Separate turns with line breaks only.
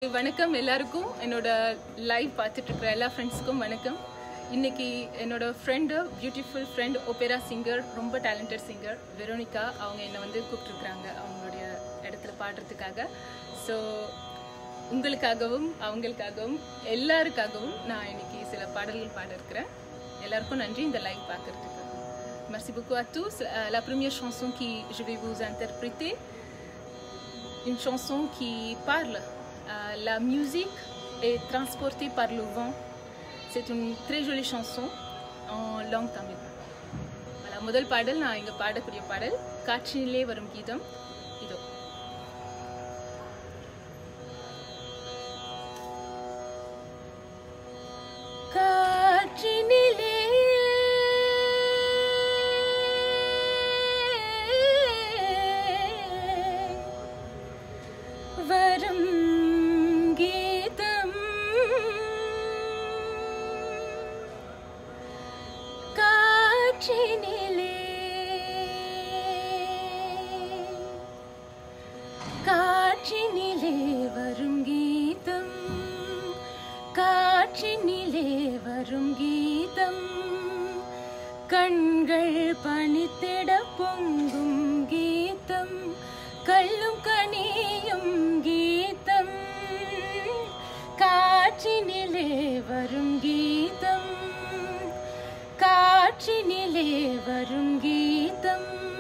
வணக்கம் எல்லாருக்கும் என்னோட லைவ் பார்த்துட்டு இருக்கிற எல்லா ஃப்ரெண்ட்ஸ்க்கும் வணக்கம் இன்னைக்கு என்னோட friend beautiful friend opera singer ரொம்ப டேலண்டட் சிங்கர் வெரோனிகா அவங்க என்னை வந்து கூப்பிட்டுருக்குறாங்க அவங்களுடைய இடத்துல பாடுறதுக்காக ஸோ உங்களுக்காகவும் அவங்களுக்காகவும் எல்லாருக்காகவும் நான் இன்னைக்கு சில பாடல்கள் பாட இருக்கிறேன் எல்லாருக்கும் நன்றி இந்த லைவ் பார்க்கறதுக்கு Merci beaucoup à tous. Euh, la première chanson que je vais vous interpréter, une chanson qui parle. Euh, la musique est transportée par le vent. C'est une très jolie chanson en langue tamil. Voilà, முதல் பாடல் நான் இங்க பாடக்கூடிய பாடல் காற்றினிலே வரும் கீதம் இதோ காற்றினிலே வரும் கீதம் காற்றினிலே காற்றினிலே வரும் கீதம் காற்றினிலே வரும் கீதம் கண்கள் பணித்திட பொங்கும் கீதம் கள்ளும் கனியும் கீதம் காற்றினிலே வரும் கீதம் காற்றினிலே வரும் கீதம்